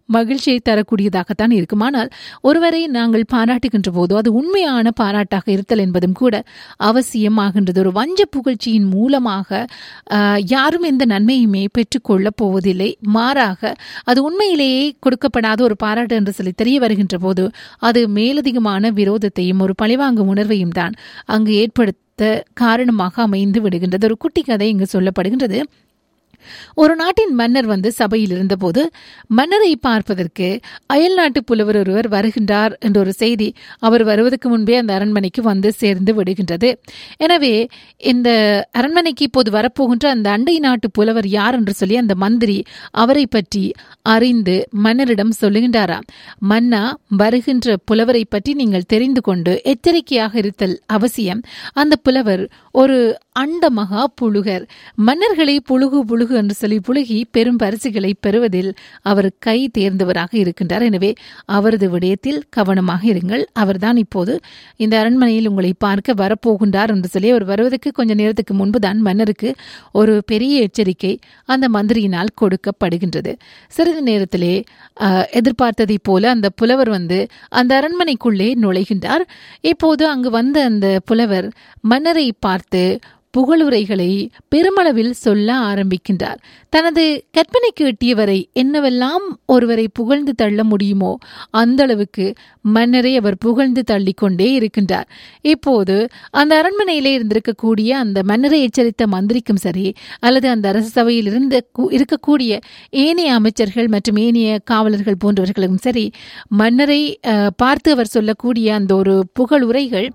மகிழ்ச்சியை தரக்கூடியதாகத்தான் இருக்கும் ஆனால் ஒருவரை நாங்கள் பாராட்டுகின்ற போதோ அது உண்மையான பாராட்டாக இருத்தல் என்பதும் கூட அவசியமாகின்றது ஒரு வஞ்ச புகழ்ச்சியின் மூலமாக ஆஹ், யாரும் எந்த நன்மையுமே பெற்றுக்கொள்ளப் போவதில்லை மாறாக அது உண்மையிலேயே கொடுக்கப்படாத ஒரு பாராட்டு என்று சொல்லி தெரிய வருகின்ற போது அது மேலதிகமான விரோதத்தையும் ஒரு பழிவாங்கும் உணர்வையும் தான் அங்கு ஏற்படுத்த காரணமாக அமைந்து விடுகின்றது ஒரு குட்டி கதை இங்கு சொல்லப்படுகின்றது ஒரு நாட்டின் மன்னர் வந்து சபையில் இருந்தபோது மன்னரை பார்ப்பதற்கு அயல் நாட்டு புலவர் ஒருவர் வருகின்றார் என்ற ஒரு செய்தி அவர் வருவதற்கு முன்பே அந்த அரண்மனைக்கு வந்து சேர்ந்து விடுகின்றது எனவே இந்த அரண்மனைக்கு இப்போது வரப்போகின்ற அந்த அண்டை நாட்டு புலவர் யார் என்று சொல்லி அந்த மந்திரி அவரை பற்றி அறிந்து மன்னரிடம் சொல்லுகின்றாராம் மன்னா வருகின்ற புலவரை பற்றி நீங்கள் தெரிந்து கொண்டு எச்சரிக்கையாக இருத்தல் அவசியம் அந்த புலவர் ஒரு அண்ட மகா புழுகர் மன்னர்களை புழுகு புழுகு என்று சொல்லி புழுகி பெரும் பரிசுகளை பெறுவதில் அவர் கை தேர்ந்தவராக இருக்கின்றார் எனவே அவரது விடயத்தில் கவனமாக இருங்கள் அவர்தான் இப்போது இந்த அரண்மனையில் உங்களை பார்க்க வரப்போகின்றார் என்று சொல்லி அவர் வருவதற்கு கொஞ்ச நேரத்துக்கு முன்புதான் மன்னருக்கு ஒரு பெரிய எச்சரிக்கை அந்த மந்திரியினால் கொடுக்கப்படுகின்றது சிறிது நேரத்திலே அஹ், எதிர்பார்த்ததைப் போல அந்த புலவர் வந்து அந்த அரண்மனைக்குள்ளே நுழைகின்றார் இப்போது அங்கு வந்த அந்த புலவர் மன்னரை பார்த்து புகழுரைகளை பெருமளவில் சொல்ல ஆரம்பிக்கின்றார் தனது கற்பனைக்கு எட்டியவரை என்னவெல்லாம் ஒருவரை புகழ்ந்து தள்ள முடியுமோ அந்த அளவுக்கு மன்னரை அவர் புகழ்ந்து தள்ளிக்கொண்டே இருக்கின்றார் இப்போது அந்த அரண்மனையிலே இருந்திருக்கக்கூடிய அந்த மன்னரை எச்சரித்த மந்திரிக்கும் சரி அல்லது அந்த அரசு சபையில் இருந்த கு- இருக்கக்கூடிய ஏனைய அமைச்சர்கள் மற்றும் ஏனைய காவலர்கள் போன்றவர்களும் சரி மன்னரை அஹ், பார்த்து அவர் சொல்லக்கூடிய அந்த ஒரு புகழ் உரைகள்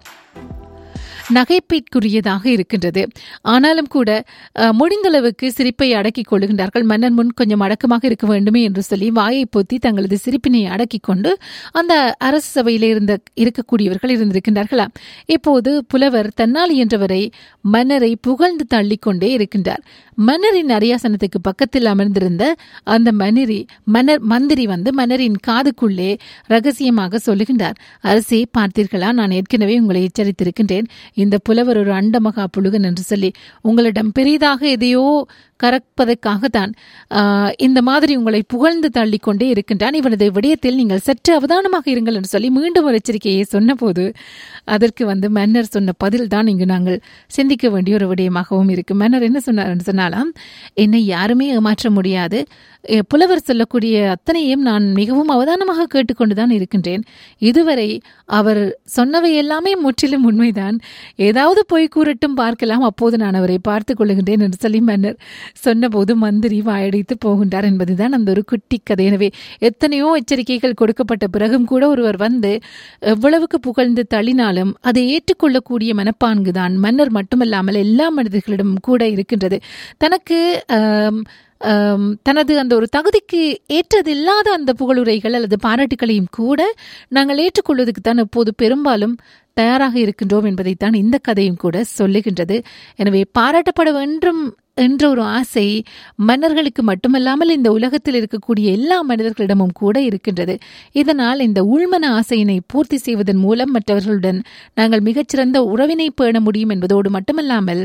நகைப்பிற்குரியதாக இருக்கின்றது ஆனாலும் கூட அஹ், முடிந்தளவுக்கு சிரிப்பை அடக்கிக் கொள்ளுகின்றார்கள் மன்னர் முன் கொஞ்சம் அடக்கமாக இருக்க வேண்டுமே என்று சொல்லி வாயை பொத்தி தங்களது சிரிப்பினை அடக்கிக் கொண்டு அந்த அரசு சபையிலே இருந்த இருக்கக்கூடியவர்கள் இருந்திருக்கின்றார்களா இப்போது புலவர் தன்னால் இயன்றவரை மன்னரை புகழ்ந்து தள்ளிக்கொண்டே இருக்கின்றார் மன்னரின் அரியாசனத்துக்கு பக்கத்தில் அமர்ந்திருந்த அந்த மன்னரி மன்னர் மந்திரி வந்து மன்னரின் காதுக்குள்ளே ரகசியமாக சொல்லுகின்றார் அரசே பார்த்தீர்களா நான் ஏற்கனவே உங்களை எச்சரித்திருக்கின்றேன் இந்த புலவர் ஒரு அண்டமகா புழுகன் என்று சொல்லி உங்களிடம் பெரிதாக எதையோ கறப்பதற்காகத்தான் ஆஹ், இந்த மாதிரி உங்களை புகழ்ந்து தள்ளிக்கொண்டே இருக்கின்றான் இவனது விடயத்தில் நீங்கள் சற்று அவதானமாக இருங்கள் என்று சொல்லி மீண்டும் ஒரு எச்சரிக்கையை சொன்னபோது அதற்கு வந்து மன்னர் சொன்ன பதில் தான் இங்கு நாங்கள் சிந்திக்க வேண்டிய ஒரு விடயமாகவும் இருக்கு மன்னர் என்ன சொன்னார் என்று சொன்னாலாம் என்னை யாருமே ஏமாற்ற முடியாது எ, புலவர் சொல்லக்கூடிய அத்தனையும் நான் மிகவும் அவதானமாக கேட்டுக்கொண்டுதான் இருக்கின்றேன் இதுவரை அவர் சொன்னவை எல்லாமே முற்றிலும் உண்மைதான் ஏதாவது போய் கூறட்டும் பார்க்கலாம் அப்போது நான் அவரை பார்த்துக் கொள்ளுகின்றேன் என்று சொல்லி மன்னர் சொன்னபோது மந்திரி வாயடித்து போகின்றார் என்பதுதான் அந்த ஒரு குட்டி கதை எனவே எத்தனையோ எச்சரிக்கைகள் கொடுக்கப்பட்ட பிறகும் கூட ஒருவர் வந்து எவ்வளவுக்கு புகழ்ந்து தள்ளினாலும் அதை ஏற்றுக்கொள்ளக்கூடிய மனப்பான்குதான் மன்னர் மட்டுமல்லாமல் எல்லா மனிதர்களிடமும் கூட இருக்கின்றது தனக்கு ஆம், ஆம், தனது அந்த ஒரு தகுதிக்கு ஏற்றதில்லாத அந்த புகழுரைகள் அல்லது பாராட்டுகளையும் கூட நாங்கள் ஏற்றுக்கொள்வதற்கு தான் எப்போது பெரும்பாலும் தயாராக இருக்கின்றோம் என்பதைத்தான் இந்த கதையும் கூட சொல்லுகின்றது எனவே பாராட்டப்பட வேண்டும் என்ற ஒரு ஆசை மன்னர்களுக்கு மட்டுமல்லாமல் இந்த உலகத்தில் இருக்கக்கூடிய எல்லா மனிதர்களிடமும் கூட இருக்கின்றது இதனால் இந்த உள்மன ஆசையினை பூர்த்தி செய்வதன் மூலம் மற்றவர்களுடன் நாங்கள் மிகச்சிறந்த உறவினை பேண முடியும் என்பதோடு மட்டுமல்லாமல்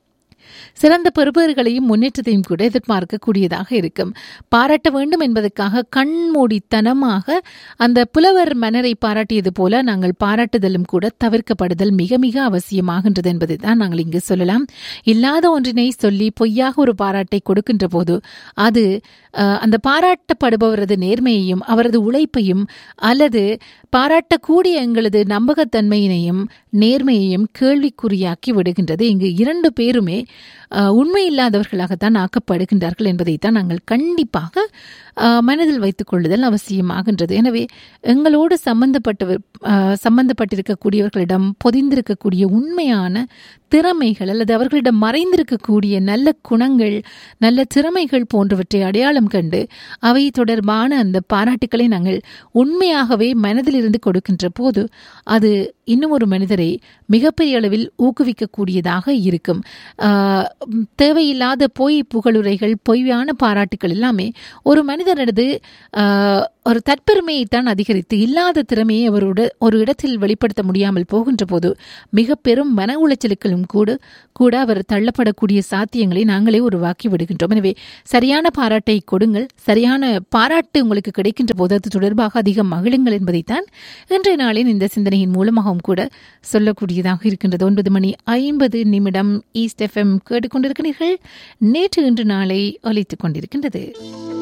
சிறந்த பெறுபேறுகளையும் முன்னேற்றத்தையும் கூட எதிர்பார்க்கக்கூடியதாக இருக்கும் பாராட்ட வேண்டும் என்பதற்காக கண்மூடித்தனமாக அந்த புலவர் மன்னரை பாராட்டியது போல நாங்கள் பாராட்டுதலும் கூட தவிர்க்கப்படுதல் மிக மிக அவசியமாகின்றது என்பதை தான் நாங்கள் இங்கு சொல்லலாம் இல்லாத ஒன்றினை சொல்லி பொய்யாக ஒரு பாராட்டை கொடுக்கின்ற போது அது அஹ், அந்த பாராட்டப்படுபவரது நேர்மையையும் அவரது உழைப்பையும் அல்லது பாராட்டக்கூடிய எங்களது நம்பகத்தன்மையினையும் நேர்மையையும் கேள்விக்குறியாக்கி விடுகின்றது இங்கு இரண்டு பேருமே அஹ், உண்மையில்லாதவர்களாகத்தான் ஆக்கப்படுகின்றார்கள் என்பதைத்தான் நாங்கள் கண்டிப்பாக அஹ், மனதில் வைத்துக் கொள்ளுதல் அவசியமாகின்றது எனவே எங்களோடு சம்பந்தப்பட்டவர் அஹ், சம்பந்தப்பட்டிருக்கக்கூடியவர்களிடம் பொதிந்திருக்கக்கூடிய உண்மையான திறமைகள் அல்லது அவர்களிடம் மறைந்திருக்கக்கூடிய நல்ல குணங்கள் நல்ல திறமைகள் போன்றவற்றை அடையாளம் கண்டு அவை தொடர்பான அந்த பாராட்டுக்களை நாங்கள் உண்மையாகவே மனதிலிருந்து கொடுக்கின்ற போது அது இன்னும் ஒரு மனிதரை மிகப்பெரிய அளவில் ஊக்குவிக்கக்கூடியதாக இருக்கும் ஆஹ் உம், தேவையில்லாத பொய் புகழுரைகள் பொய்யான பாராட்டுக்கள் எல்லாமே ஒரு மனிதனது ஆஹ், ஒரு தற்பெருமையை தான் அதிகரித்து இல்லாத திறமையை அவரோட ஒரு இடத்தில் வெளிப்படுத்த முடியாமல் போகின்ற போது மிக பெரும் மன உளைச்சலுக்களும் கூட கூட அவர் தள்ளப்படக்கூடிய சாத்தியங்களை நாங்களே உருவாக்கி விடுகின்றோம் எனவே சரியான பாராட்டை கொடுங்கள் சரியான பாராட்டு உங்களுக்கு கிடைக்கின்ற போது அது தொடர்பாக அதிகம் மகிழுங்கள் என்பதைத்தான் இன்றைய நாளின் இந்த சிந்தனையின் மூலமாகவும் கூட சொல்லக்கூடியதாக இருக்கின்றது ஒன்பது மணி ஐம்பது நிமிடம் ஈஸ்ட் எஃப்எம் கேட்டுக்கொண்டிருக்கிறீர்கள் நேற்று இன்று நாளை ஒலித்துக் கொண்டிருக்கின்றது